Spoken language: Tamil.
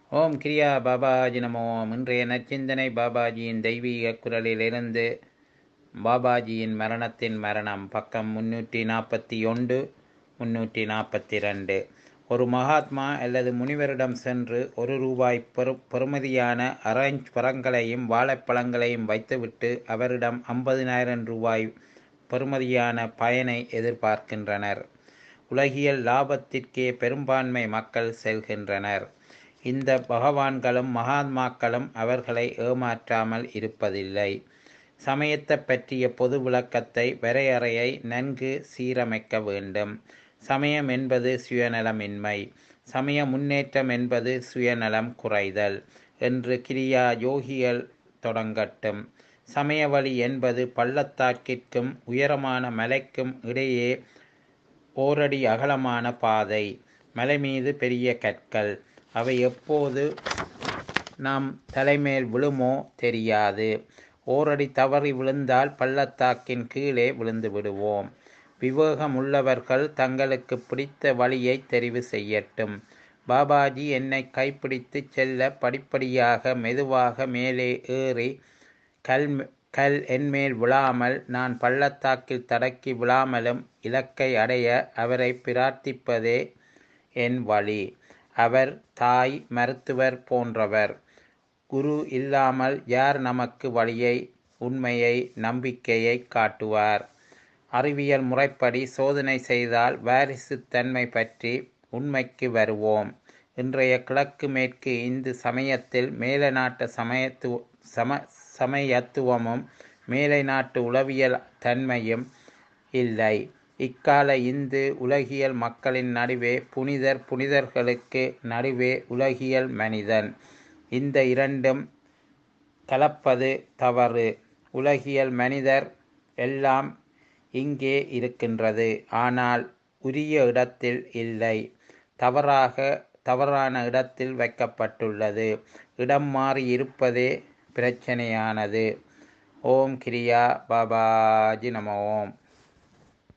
ஓம் கிரியா பாபாஜி நமோ ஓம் இன்றைய நற்சிந்தனை பாபாஜியின் தெய்வீக குரலிலிருந்து பாபாஜியின் மரணத்தின் மரணம் பக்கம் முன்னூற்றி நாற்பத்தி ஒன்று முன்னூற்றி நாற்பத்தி ரெண்டு ஒரு மகாத்மா அல்லது முனிவரிடம் சென்று ஒரு ரூபாய் பெரு பெறுமதியான அரஞ்ச் பழங்களையும் வாழைப்பழங்களையும் வைத்துவிட்டு அவரிடம் ஐம்பதினாயிரம் ரூபாய் பெறுமதியான பயனை எதிர்பார்க்கின்றனர் உலகியல் லாபத்திற்கே பெரும்பான்மை மக்கள் செல்கின்றனர் இந்த பகவான்களும் மகாத்மாக்களும் அவர்களை ஏமாற்றாமல் இருப்பதில்லை சமயத்தை பற்றிய பொது விளக்கத்தை வரையறையை நன்கு சீரமைக்க வேண்டும் சமயம் என்பது சுயநலமின்மை சமய முன்னேற்றம் என்பது சுயநலம் குறைதல் என்று கிரியா யோகிகள் தொடங்கட்டும் சமய வழி என்பது பள்ளத்தாக்கிற்கும் உயரமான மலைக்கும் இடையே ஓரடி அகலமான பாதை மலை மீது பெரிய கற்கள் அவை எப்போது நாம் தலைமேல் விழுமோ தெரியாது ஓரடி தவறி விழுந்தால் பள்ளத்தாக்கின் கீழே விழுந்து விடுவோம் விவேகம் உள்ளவர்கள் தங்களுக்கு பிடித்த வழியை தெரிவு செய்யட்டும் பாபாஜி என்னை கைப்பிடித்து செல்ல படிப்படியாக மெதுவாக மேலே ஏறி கல் கல் என்மேல் விழாமல் நான் பள்ளத்தாக்கில் தடக்கி விழாமலும் இலக்கை அடைய அவரை பிரார்த்திப்பதே என் வழி அவர் தாய் மருத்துவர் போன்றவர் குரு இல்லாமல் யார் நமக்கு வழியை உண்மையை நம்பிக்கையை காட்டுவார் அறிவியல் முறைப்படி சோதனை செய்தால் வாரிசுத்தன்மை பற்றி உண்மைக்கு வருவோம் இன்றைய கிழக்கு மேற்கு இந்து சமயத்தில் மேல நாட்டு சமயத்து சம சமயத்துவமும் மேலை நாட்டு உளவியல் தன்மையும் இல்லை இக்கால இந்து உலகியல் மக்களின் நடுவே புனிதர் புனிதர்களுக்கு நடுவே உலகியல் மனிதன் இந்த இரண்டும் கலப்பது தவறு உலகியல் மனிதர் எல்லாம் இங்கே இருக்கின்றது ஆனால் உரிய இடத்தில் இல்லை தவறாக தவறான இடத்தில் வைக்கப்பட்டுள்ளது இடம் மாறி இருப்பதே பிரச்சனையானது ஓம் கிரியா பாபாஜி நம ஓம்